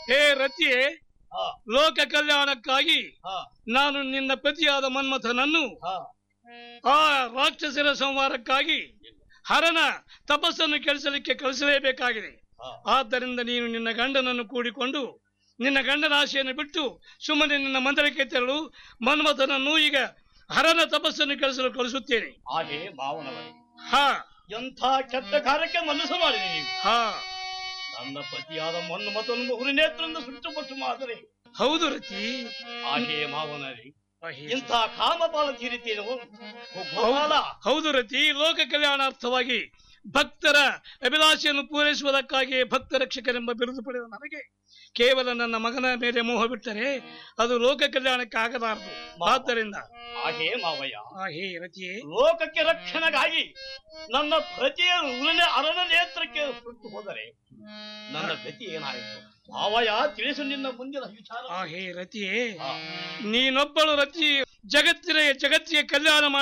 ಹೇ ರತಿಯೇ ಹಾ ಲೋಕ ಕಲ್ಯಾಣಕ್ಕಾಗಿ ಹಾ ನಾನು ನಿನ್ನ ಪತಿಯಾದ ಮನ್ಮಥನನ್ನು ಹಾ ಆ ರಾಕ್ಷಸರ ಸಂಹಾರಕ್ಕಾಗಿ ಹರನ ತಪಸ್ಸನ್ನು ಕೆಳಿಸಲಿಕ್ಕೆ ಕಳಿಸಲೇಬೇಕಾಗಿದೆ ಹಾ ಆದ್ದರಿಂದ ನೀನು ನಿನ್ನ ಗಂಡನನ್ನು ಕೂಡಿಕೊಂಡು ನಿನ್ನ ಗಂಡನ ಆಶೆಯನ್ನು ಬಿಟ್ಟು ಸುಮ್ಮನೆ ನಿನ್ನ ಮಂದಿರಕ್ಕೆ ತೆರಳು ಮನ್ಮಥನನ್ನು ಈಗ ಹರನ ತಪಸ್ಸನ್ನು ಕೆಳಿಸಲು ಕಳಿಸುತ್ತೇನೆ ಹಾಗೆ ಮಾವನವರೇ ಹಾ ಎಂಥ ಕೆಟ್ಟ ಕಾರ್ಯಕ್ಕೆ ಮನಸ್ಸು ಮಾಡಿದೆ ನೀವು ಹಾ ನನ್ನ ಪತಿಯಾದ ಮಣ್ಣು ಮತ್ತೊಂದು ಹುರಿನೇತ್ರದಿಂದ ಸುಟ್ಟುಪಟ್ಟು ಮಾದರೆ ಹೌದು ರತಿ ಹಾಗೆ ಮಾವನರೇ ಹೇ. ಇಂಥ ಕಾಮಪಾಲ ತೀರಿತೇನು ಗೋಪಾಲ ಹೌದು ರತಿ ಲೋಕ ಕಲ್ಯಾಣಾರ್ಥವಾಗಿ ಭಕ್ತರ ಅಭಿಲಾಷೆಯನ್ನು ಪೂರೈಸುವುದಕ್ಕಾಗಿ ಭಕ್ತ ರಕ್ಷಕರೆಂಬ ಬಿರುದು ಪಡೆದ ನನಗೆ ಕೇವಲ ನನ್ನ ಮಗನ ಮೇಲೆ ಮೋಹ ಬಿಟ್ಟರೆ ಅದು ಲೋಕ ಕಲ್ಯಾಣಕ್ಕೆ ಆಗಲಾರದು ಆದ್ದರಿಂದ ಹಾಗೆ ಮಾವಯ್ಯ ಆ ಹೇ ರತಿಯೇ ಲೋಕಕ್ಕೆ ರಕ್ಷಣೆಗಾಗಿ ನನ್ನ ಪ್ರತಿಯ ಉಳಿನ ಅರಣ ನೇತ್ರಕ್ಕೆ ಸುಟ್ಟು ಹೋದರೆ ನನ್ನ ಗತಿ ಏನಾಯಿತು ಮಾವಯ್ಯ ತಿಳಿಸು ನಿನ್ನ ಮುಂದಿನ ವಿಚಾರ ಆ ಹೇ ರತಿಯೇ ಆ, ನೀನೊಬ್ಬಳು ರತಿ ಜಗತ್ತಿನ ಜಗತ್ತಿಗೆ ಕಲ್ಯಾಣ ಮಾಡಿ